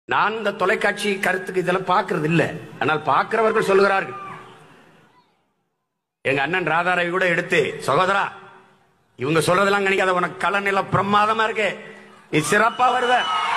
நான் இந்த தொலைக்காட்சி கருத்துக்கு இதெல்லாம் பார்க்கறது இல்ல ஆனால் பார்க்கிறவர்கள் சொல்லுகிறார்கள் எங்க அண்ணன் ராதாரவி கூட எடுத்து சகோதரா இவங்க சொல்றதெல்லாம் நினைக்காத உனக்கு கலநில பிரமாதமா இருக்கு நீ சிறப்பா வருவ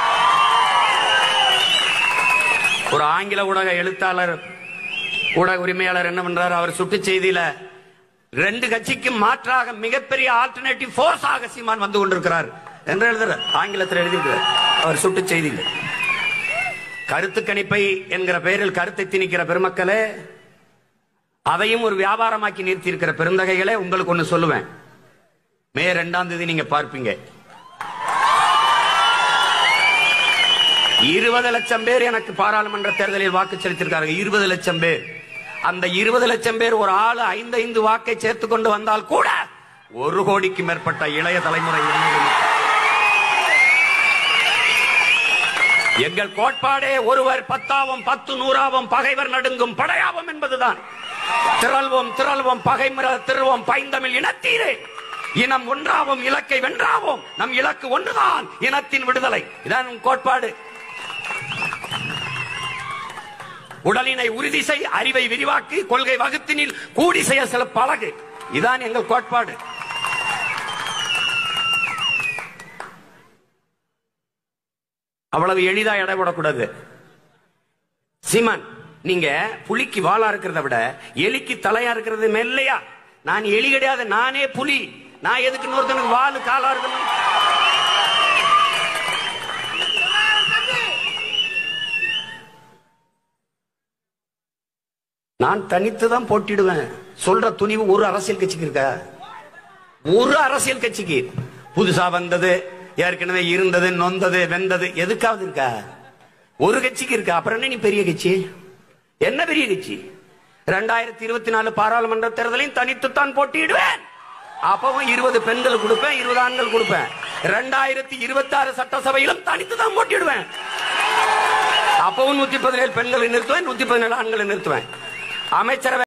ஒரு ஆங்கில ஊடக எழுத்தாளர் ஊடக உரிமையாளர் என்ன பண்றாரு அவர் சுட்டு செய்தியில ரெண்டு கட்சிக்கு மாற்றாக மிகப்பெரிய ஆல்டர்னேட்டிவ் ஃபோர்ஸ் ஆக சீமான் வந்து கொண்டிருக்கிறார் என்று எழுதுற ஆங்கிலத்தில் எழுதியிருக்கிறார் அவர் சுட்டு செய்தியில் கருத்து கணிப்பை என்கிற பெயரில் கருத்தை திணிக்கிற பெருமக்களே அதையும் ஒரு வியாபாரமாக்கி நிறுத்தி இருக்கிற பெருந்தகைகளே உங்களுக்கு ஒண்ணு சொல்லுவேன் மே ரெண்டாம் தேதி நீங்க பார்ப்பீங்க இருபது லட்சம் பேர் எனக்கு பாராளுமன்ற தேர்தலில் வாக்கு செலுத்தியிருக்காங்க இருபது லட்சம் பேர் அந்த இருபது லட்சம் பேர் ஒரு ஆளு ஐந்து ஐந்து வாக்கை சேர்த்து கொண்டு வந்தால் கூட ஒரு கோடிக்கு மேற்பட்ட இளைய தலைமுறை இளைஞர்கள். எங்கள் கோட்பாடே ஒருவர் பத்தாவும் பத்து நூறாவும் பகைவர் நடுங்கும் படையாவும் என்பதுதான் திரள்வோம் திரள்வோம் பகைமுற திருவோம் பைந்தமிழ் இனத்தீரே இனம் ஒன்றாவும் இலக்கை வென்றாவோம் நம் இலக்கு ஒன்றுதான் இனத்தின் விடுதலை இதான் நம் கோட்பாடு உடலினை உறுதி செய் அறிவை விரிவாக்கு கொள்கை வகுத்தினில் கூடி செய்ய சில பழகு இதான் எங்கள் கோட்பாடு அவ்வளவு எளிதா எடை போடக்கூடாது சீமான் நீங்க புலிக்கு வாளா இருக்கிறத விட எலிக்கு தலையா இருக்கிறது மெல்லையா நான் எலி கிடையாது நானே புலி நான் எதுக்கு இன்னொருத்தனுக்கு வாலு காலா இருக்கணும் நான் தனித்து தான் போட்டிடுவேன் சொல்ற துணிவு ஒரு அரசியல் கட்சிக்கு இருக்கா ஒரு அரசியல் கட்சிக்கு புதுசா வந்தது ஏற்கனவே இருந்தது நொந்தது வெந்தது எதுக்காவது இருக்கா ஒரு கட்சிக்கு இருக்கா அப்புறம் என்ன நீ பெரிய கட்சி என்ன பெரிய கட்சி ரெண்டாயிரத்தி இருபத்தி நாலு பாராளுமன்ற தேர்தலையும் தனித்துத்தான் போட்டியிடுவேன் அப்பவும் இருபது பெண்கள் கொடுப்பேன் இருபது ஆண்கள் கொடுப்பேன் ரெண்டாயிரத்தி இருபத்தி ஆறு சட்டசபையிலும் தனித்து தான் போட்டியிடுவேன் அப்பவும் நூத்தி பதினேழு பெண்களை நிறுத்துவேன் நூத்தி பதினேழு ஆண்களை நிறுத்துவேன் அமைச்சரவை